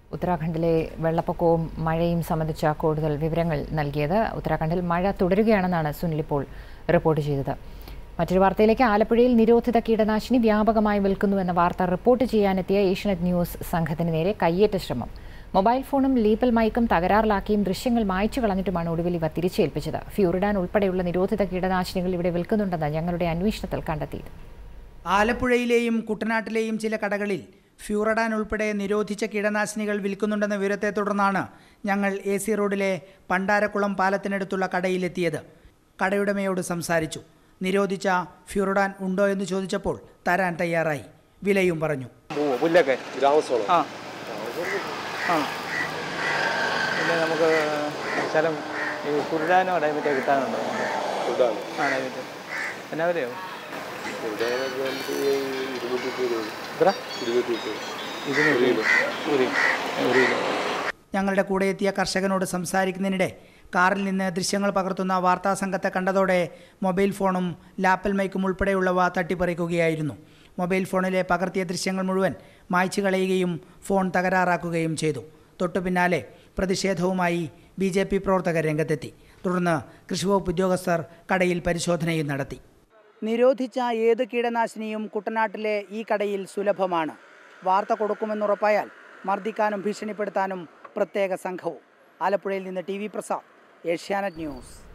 ഉത്തരാഖണ്ഡിലെ വെള്ളപ്പൊക്കവും മഴയും സംബന്ധിച്ച കൂടുതൽ വിവരങ്ങൾ നൽകിയത് ഉത്തരാഖണ്ഡിൽ മഴ തുടരുകയാണെന്നാണ് സുനിൽ ഇപ്പോൾ റിപ്പോർട്ട് ചെയ്തത് മറ്റൊരു വാർത്തയിലേക്ക് ആലപ്പുഴയിൽ നിരോധിത കീടനാശിനി വ്യാപകമായി വിൽക്കുന്നുവെന്ന വാർത്ത റിപ്പോർട്ട് ചെയ്യാനെത്തിയ ഏഷ്യനെറ്റ് ന്യൂസ് സംഘത്തിന് നേരെ കയ്യേറ്റ ശ്രമം മൊബൈൽ ഫോണും ലീപ്പൽ മൈക്കും തകരാറിലാക്കിയും ദൃശ്യങ്ങൾ മായ്ച്ചു കളഞ്ഞിട്ടുമാണ് ഒടുവിൽ ഇവ തിരിച്ചേൽപ്പിച്ചത് ഫ്യൂറിഡാൻ ഉൾപ്പെടെയുള്ള നിരോധിത കീടനാശിനികൾ ഇവിടെ വിൽക്കുന്നുണ്ടെന്ന് ഞങ്ങളുടെ അന്വേഷണത്തിൽ കണ്ടെത്തിയത് ആലപ്പുഴയിലെയും കുട്ടനാട്ടിലെയും ചില കടകളിൽ ഫ്യൂറഡാൻ ഉൾപ്പെടെ നിരോധിച്ച കീടനാശിനികൾ വിൽക്കുന്നുണ്ടെന്ന വിവരത്തെ തുടർന്നാണ് ഞങ്ങൾ എ സി റോഡിലെ പണ്ടാരക്കുളം പാലത്തിനടുത്തുള്ള കടയിലെത്തിയത് കടയുടമയോട് സംസാരിച്ചു നിരോധിച്ച ഫ്യൂറഡാൻ ഉണ്ടോ എന്ന് ചോദിച്ചപ്പോൾ തരാൻ തയ്യാറായി വിലയും പറഞ്ഞു പോവോ പുല്ലൊക്കെ ഗ്രാമസോളം ആ ആ പിന്നെ നമുക്ക് ശലം ഈ കുരുടാനോ ഡൈമറ്റോ കിട്ടാനുണ്ടോ നമുക്ക്? ഇതാണ് ആ ഡൈമറ്റ് എന്നാ വിലയോ ഇവിടെയാണെങ്കിൽ നമുക്ക് ഇരുന്നൂറ്റി മുപ്പത് രൂപ എത്ര ഇരുന്നൂറ്റി മുപ്പത് ഇരുന്നൂറ് കിലോ ഒരു ഒരു കിലോ ഞങ്ങളുടെ കൂടെ എത്തിയ കർഷകനോട് സംസാരിക്കുന്നതിനിടെ കാറിൽ നിന്ന് ദൃശ്യങ്ങൾ പകർത്തുന്ന വാർത്താ സംഘത്തെ കണ്ടതോടെ മൊബൈൽ ഫോണും ലാപ്പൽ മൈക്കും ഉൾപ്പെടെയുള്ളവ തട്ടിപ്പറിക്കുകയായിരുന്നു മൊബൈൽ ഫോണിലെ പകർത്തിയ ദൃശ്യങ്ങൾ മുഴുവൻ മായ്ച്ചു കളയുകയും ഫോൺ തകരാറാക്കുകയും ചെയ്തു തൊട്ടു പിന്നാലെ പ്രതിഷേധവുമായി ബി ജെ പി പ്രവർത്തകർ രംഗത്തെത്തി തുടർന്ന് കൃഷിവകുപ്പ് ഉദ്യോഗസ്ഥർ കടയിൽ പരിശോധനയും നടത്തി നിരോധിച്ച ഏത് കീടനാശിനിയും കുട്ടനാട്ടിലെ ഈ കടയിൽ സുലഭമാണ് വാർത്ത കൊടുക്കുമെന്നുറപ്പായാൽ മർദ്ദിക്കാനും ഭീഷണിപ്പെടുത്താനും പ്രത്യേക സംഘവും ആലപ്പുഴയിൽ നിന്ന് T V Prasad Asianet news